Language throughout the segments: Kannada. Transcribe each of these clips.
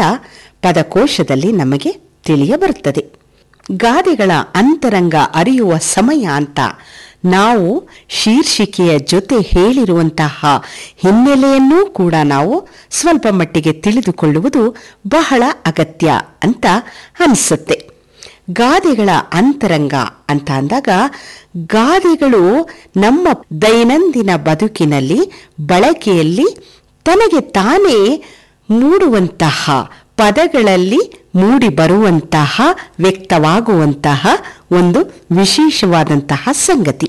ಪದಕೋಶದಲ್ಲಿ ನಮಗೆ ತಿಳಿಯಬರುತ್ತದೆ ಗಾದೆಗಳ ಅಂತರಂಗ ಅರಿಯುವ ಸಮಯ ಅಂತ ನಾವು ಶೀರ್ಷಿಕೆಯ ಜೊತೆ ಹೇಳಿರುವಂತಹ ಹಿನ್ನೆಲೆಯನ್ನೂ ಕೂಡ ನಾವು ಸ್ವಲ್ಪ ಮಟ್ಟಿಗೆ ತಿಳಿದುಕೊಳ್ಳುವುದು ಬಹಳ ಅಗತ್ಯ ಅಂತ ಅನಿಸುತ್ತೆ ಗಾದೆಗಳ ಅಂತರಂಗ ಅಂತ ಅಂದಾಗ ಗಾದೆಗಳು ನಮ್ಮ ದೈನಂದಿನ ಬದುಕಿನಲ್ಲಿ ಬಳಕೆಯಲ್ಲಿ ತನಗೆ ತಾನೇ ಮೂಡುವಂತಹ ಪದಗಳಲ್ಲಿ ಮೂಡಿ ಬರುವಂತಹ ವ್ಯಕ್ತವಾಗುವಂತಹ ಒಂದು ವಿಶೇಷವಾದಂತಹ ಸಂಗತಿ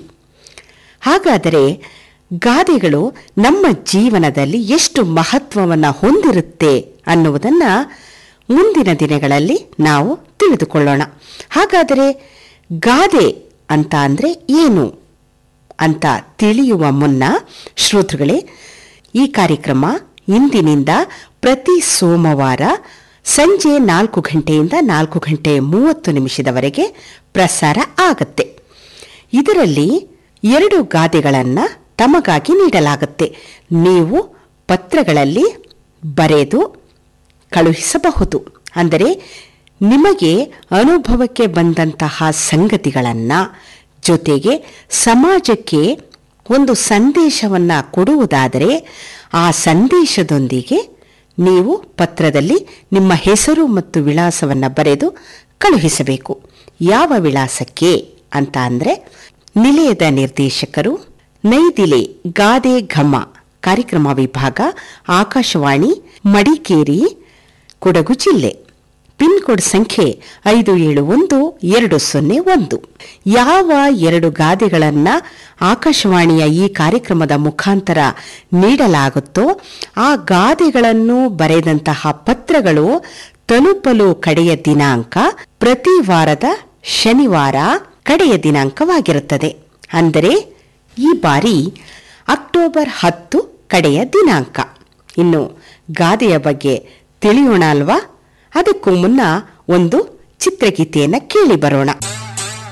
ಹಾಗಾದರೆ ಗಾದೆಗಳು ನಮ್ಮ ಜೀವನದಲ್ಲಿ ಎಷ್ಟು ಮಹತ್ವವನ್ನು ಹೊಂದಿರುತ್ತೆ ಅನ್ನುವುದನ್ನು ಮುಂದಿನ ದಿನಗಳಲ್ಲಿ ನಾವು ತಿಳಿದುಕೊಳ್ಳೋಣ ಹಾಗಾದರೆ ಗಾದೆ ಅಂತ ಅಂದರೆ ಏನು ಅಂತ ತಿಳಿಯುವ ಮುನ್ನ ಶ್ರೋತೃಗಳೇ ಈ ಕಾರ್ಯಕ್ರಮ ಇಂದಿನಿಂದ ಪ್ರತಿ ಸೋಮವಾರ ಸಂಜೆ ನಾಲ್ಕು ಗಂಟೆಯಿಂದ ನಾಲ್ಕು ಗಂಟೆ ಮೂವತ್ತು ನಿಮಿಷದವರೆಗೆ ಪ್ರಸಾರ ಆಗತ್ತೆ ಇದರಲ್ಲಿ ಎರಡು ಗಾದೆಗಳನ್ನು ತಮಗಾಗಿ ನೀಡಲಾಗುತ್ತೆ ನೀವು ಪತ್ರಗಳಲ್ಲಿ ಬರೆದು ಕಳುಹಿಸಬಹುದು ಅಂದರೆ ನಿಮಗೆ ಅನುಭವಕ್ಕೆ ಬಂದಂತಹ ಸಂಗತಿಗಳನ್ನು ಜೊತೆಗೆ ಸಮಾಜಕ್ಕೆ ಒಂದು ಸಂದೇಶವನ್ನು ಕೊಡುವುದಾದರೆ ಆ ಸಂದೇಶದೊಂದಿಗೆ ನೀವು ಪತ್ರದಲ್ಲಿ ನಿಮ್ಮ ಹೆಸರು ಮತ್ತು ವಿಳಾಸವನ್ನು ಬರೆದು ಕಳುಹಿಸಬೇಕು ಯಾವ ವಿಳಾಸಕ್ಕೆ ಅಂತ ಅಂದರೆ ನಿಲಯದ ನಿರ್ದೇಶಕರು ನೈದಿಲೆ ಗಾದೆ ಘಮ ಕಾರ್ಯಕ್ರಮ ವಿಭಾಗ ಆಕಾಶವಾಣಿ ಮಡಿಕೇರಿ ಕೊಡಗು ಜಿಲ್ಲೆ ಪಿನ್ ಕೋಡ್ ಸಂಖ್ಯೆ ಐದು ಏಳು ಒಂದು ಎರಡು ಸೊನ್ನೆ ಒಂದು ಯಾವ ಎರಡು ಗಾದೆಗಳನ್ನ ಆಕಾಶವಾಣಿಯ ಈ ಕಾರ್ಯಕ್ರಮದ ಮುಖಾಂತರ ನೀಡಲಾಗುತ್ತೋ ಆ ಗಾದೆಗಳನ್ನು ಬರೆದಂತಹ ಪತ್ರಗಳು ತಲುಪಲು ಕಡೆಯ ದಿನಾಂಕ ಪ್ರತಿ ವಾರದ ಶನಿವಾರ ಕಡೆಯ ದಿನಾಂಕವಾಗಿರುತ್ತದೆ ಅಂದರೆ ಈ ಬಾರಿ ಅಕ್ಟೋಬರ್ ಹತ್ತು ಕಡೆಯ ದಿನಾಂಕ ಇನ್ನು ಗಾದೆಯ ಬಗ್ಗೆ ತಿಳಿಯೋಣ ಅಲ್ವಾ ಅದಕ್ಕೂ ಮುನ್ನ ಒಂದು ಚಿತ್ರಗೀತೆಯನ್ನು ಕೇಳಿ ಬರೋಣ